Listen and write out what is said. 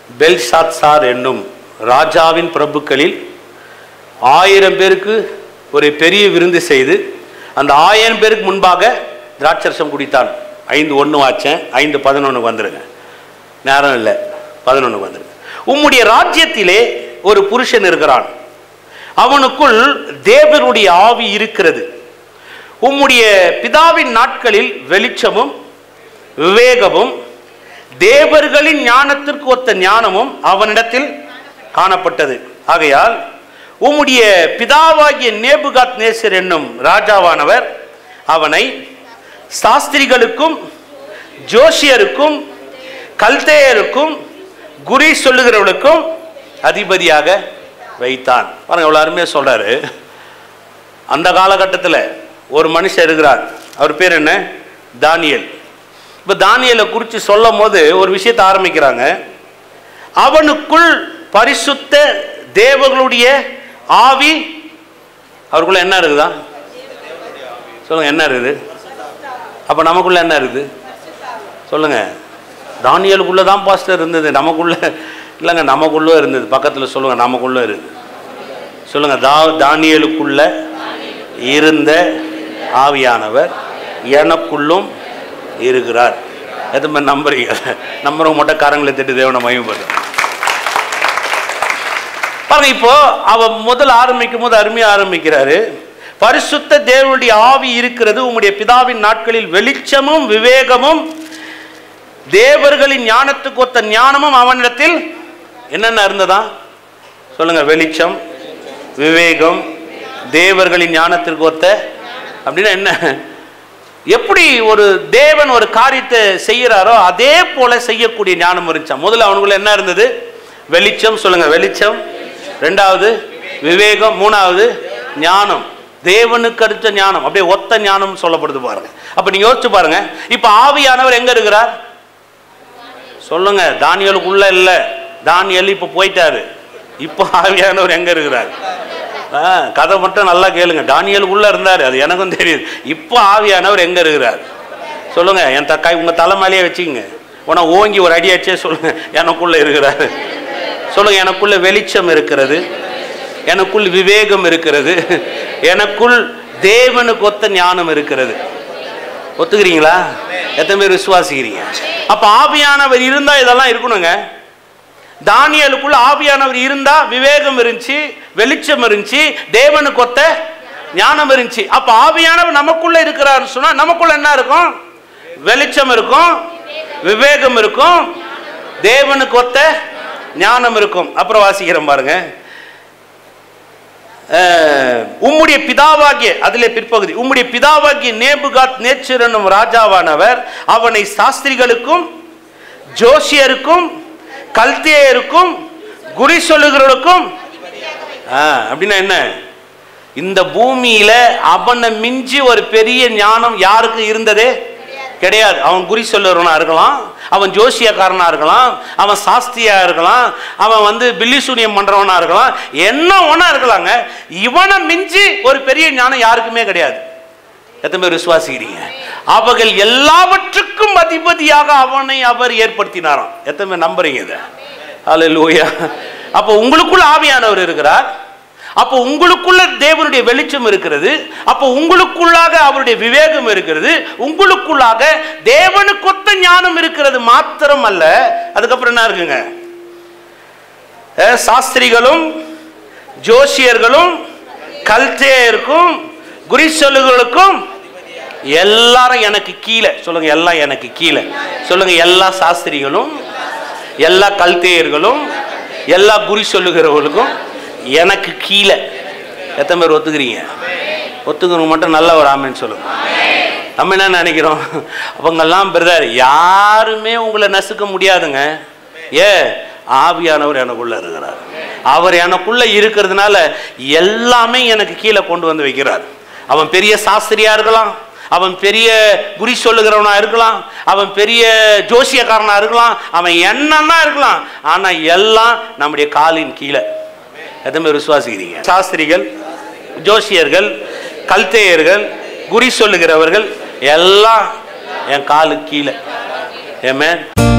Belshazzar என்னும் ராஜாவின் பிரபுக்களில் ஆயிரம் பேருக்கு ஒரு பெரிய விருந்து செய்து அந்த ஆயிரம் பேருக்கு முன்பாக திராட்சரசம் குடித்தான் ஐந்து ஒன்று வாச்சேன் ஐந்து பதினொன்று வந்துருங்க நேரம் இல்லை பதினொன்று வந்துருங்க உம்முடைய ராஜ்யத்திலே ஒரு புருஷன் இருக்கிறான் அவனுக்குள் தேவனுடைய ஆவி இருக்கிறது உம்முடைய பிதாவின் நாட்களில் வெளிச்சமும் விவேகமும் தேவர்களின் ஞானத்திற்கு ஒத்த ஞானமும் அவனிடத்தில் காணப்பட்டது ஆகையால் உம்முடைய பிதாவாகிய நேபுகாத் நேசர் என்னும் ராஜாவானவர் அவனை சாஸ்திரிகளுக்கும் ஜோஷியருக்கும் கல்தேயருக்கும் குறி சொல்லுகிறவர்களுக்கும் அதிபதியாக வைத்தான் பாருங்க எவ்வளோ அருமையாக சொல்றாரு அந்த காலகட்டத்தில் ஒரு மனுஷன் இருக்கிறார் அவர் பேர் என்ன தானியல் இப்போ தானியலை குறித்து சொல்லும் போது ஒரு விஷயத்தை ஆரம்பிக்கிறாங்க அவனுக்குள் பரிசுத்த தேவர்களுடைய ஆவி அவருக்குள்ள என்ன இருக்குதா சொல்லுங்க என்ன இருக்குது அப்போ நமக்குள்ள என்ன இருக்குது சொல்லுங்க தானியலுக்குள்ள தான் பாஸ்டர் இருந்தது நமக்குள்ள இல்லைங்க நமக்குள்ள இருந்தது பக்கத்தில் சொல்லுங்க நமக்குள்ள இருக்குது சொல்லுங்க தா தானியலுக்குள்ள இருந்த ஆவியானவர் எனக்குள்ளும் இருக்கிறார் எதுவுமே நம்புறீங்க நம்புறவங்க மட்டும் காரங்களை திட்டு தேவனை மயம்படுது பாருங்க இப்போ அவ முதல் ஆரம்பிக்கும் போது அருமையா ஆரம்பிக்கிறாரு பரிசுத்த தேவனுடைய ஆவி இருக்கிறது உம்முடைய பிதாவின் நாட்களில் வெளிச்சமும் விவேகமும் தேவர்களின் ஞானத்துக்கு ஒத்த ஞானமும் அவனிடத்தில் என்னென்ன இருந்ததா சொல்லுங்க வெளிச்சம் விவேகம் தேவர்களின் ஞானத்திற்கு ஒத்த அப்படின்னா என்ன எப்படி ஒரு தேவன் ஒரு காரியத்தை செய்யறாரோ அதே போல செய்யக்கூடிய ஞானம் இருந்துச்சாம் முதல்ல அவனுக்குள்ள என்ன இருந்தது வெளிச்சம் சொல்லுங்க வெளிச்சம் ரெண்டாவது விவேகம் மூணாவது ஞானம் தேவனுக்கு அடுத்த ஞானம் அப்படியே ஒத்த ஞானம் சொல்லப்படுது பாருங்க அப்ப நீங்க யோசிச்சு பாருங்க இப்ப ஆவியானவர் எங்க இருக்கிறார் சொல்லுங்க தானியலுக்குள்ள இல்ல தானியல் இப்ப போயிட்டாரு இப்போ ஆவியானவர் எங்க இருக்கிறார் ஆ, கதை மட்டும் நல்லா கேளுங்க தானியலுக்குள்ள இருந்தாரு அது எனக்கும் தெரியுது இப்போ ஆவியானவர் எங்க இருக்கிறார் சொல்லுங்க என் தக்காய் உங்க தலை மேலேயே வச்சுக்கங்க உன ஓங்கி ஒரு அடி அடிச்சே சொல்லுங்க எனக்குள்ள இருக்கிறாரு சொல்லுங்க எனக்குள்ள வெளிச்சம் இருக்கிறது எனக்குள் விவேகம் இருக்கிறது எனக்குள் தேவனுக்கு ஒத்த ஞானம் இருக்கிறது ஒத்துக்கிறீங்களா எத்தனை பேர் விசுவாசிக்கிறீங்க அப்ப ஆவியானவர் இருந்தா இதெல்லாம் இருக்கணுங்க தானியலுக்குள்ள ஆவியானவர் இருந்தா விவேகம் இருந்துச்சு வெளிச்சம் இருந்துச்சு தேவனுக்கு ஒத்த ஞானம் இருந்துச்சு அப்ப ஆவியானவர் நமக்குள்ள இருக்கிறாருன்னு சொன்னா நமக்குள்ள என்ன இருக்கும் வெளிச்சம் இருக்கும் விவேகம் இருக்கும் தேவனுக்கு ஒத்த ஞானம் இருக்கும் அப்புறம் வாசிக்கிறேன் பாருங்க அஹ், உம்முடைய பிதாவாகிய அதிலே பிற்பகுதி உம்முடைய பிதாவாகிய நேபுகாத் நேச்சர் என்னும் ராஜாவானவர் அவனை சாஸ்திரிகளுக்கும் ஜோசியருக்கும் கல்தியருக்கும் குறி சொல்லுகிறவர்களுக்கும் ஆ, அப்படின்னா என்ன இந்த பூமியில அவனை மிஞ்சி ஒரு பெரிய ஞானம் யாருக்கு இருந்ததே கிடையாது அவன் குறி சொல்லுறவனா இருக்கலாம் அவன் ஜோசியக்காரனா இருக்கலாம் அவன் சாஸ்திரியா இருக்கலாம் அவன் வந்து பில்லி சூனியம் பண்றவனா இருக்கலாம் என்ன ஒன்றா இருக்கலாங்க இவனை மிஞ்சி ஒரு பெரிய ஞானம் யாருக்குமே கிடையாது எத்தனை பேர் விசுவாசிக்கிறீங்க அவைகள் எல்லாவற்றுக்கும் அதிபதியாக அவனை அவர் ஏற்படுத்தினாராம் எத்தனை பேர் நம்புறீங்க இதை அல்லேலூயா அப்போ உங்களுக்குள்ள ஆவியானவர் இருக்கிறார் அப்போ உங்களுக்குள்ள தேவனுடைய வெளிச்சம் இருக்கிறது அப்போ உங்களுக்குள்ளாக அவருடைய விவேகம் இருக்கிறது உங்களுக்குள்ளாக தேவனுக்கொத்த ஞானம் இருக்கிறது மாத்திரம் அல்ல அதுக்கப்புறம் என்ன இருக்குங்க அஹ், சாஸ்திரிகளும் ஜோசியர்களும் கல்தேயருக்கும் குறி சொல்லுகளுக்கும் எல்லாரும் எனக்கு கீழே சொல்லுங்க எல்லாம் எனக்கு கீழே சொல்லுங்க எல்லா சாஸ்திரிகளும் எல்லா கல்தேயர்களும் எல்லா குறி சொல்லுகிறவர்களுக்கும் எனக்கு கீழே எத்தனை பேர் ஒத்துக்கிறீங்க ஒத்துக்கிறவங்க மட்டும் நல்ல ஒரு ஆமைன்னு சொல்லுங்க நம்ம என்ன நினைக்கிறோம் அவங்கெல்லாம் பிரதர் யாருமே உங்களை நசுக்க முடியாதுங்க ஏ ஆவியானவர் எனக்குள்ள இருக்கிறார் அவர் எனக்குள்ள இருக்கிறதுனால எல்லாமே எனக்கு கீழே கொண்டு வந்து வைக்கிறார் அவன் பெரிய சாஸ்திரியா இருக்கலாம் அவன் பெரிய குறி சொல்லுகிறவனா இருக்கலாம் அவன் பெரிய ஜோசியக்காரனா இருக்கலாம் அவன் என்னன்னா இருக்கலாம் ஆனா எல்லாம் நம்முடைய காலின் கீழே எத்தனை பேர் விசுவாசிக்கிறீங்க சாஸ்திரிகள் ஜோசியர்கள் கல்தேயர்கள் குறி சொல்லுகிறவர்கள் எல்லாம் என் காலுக்கு கீழே ஏமே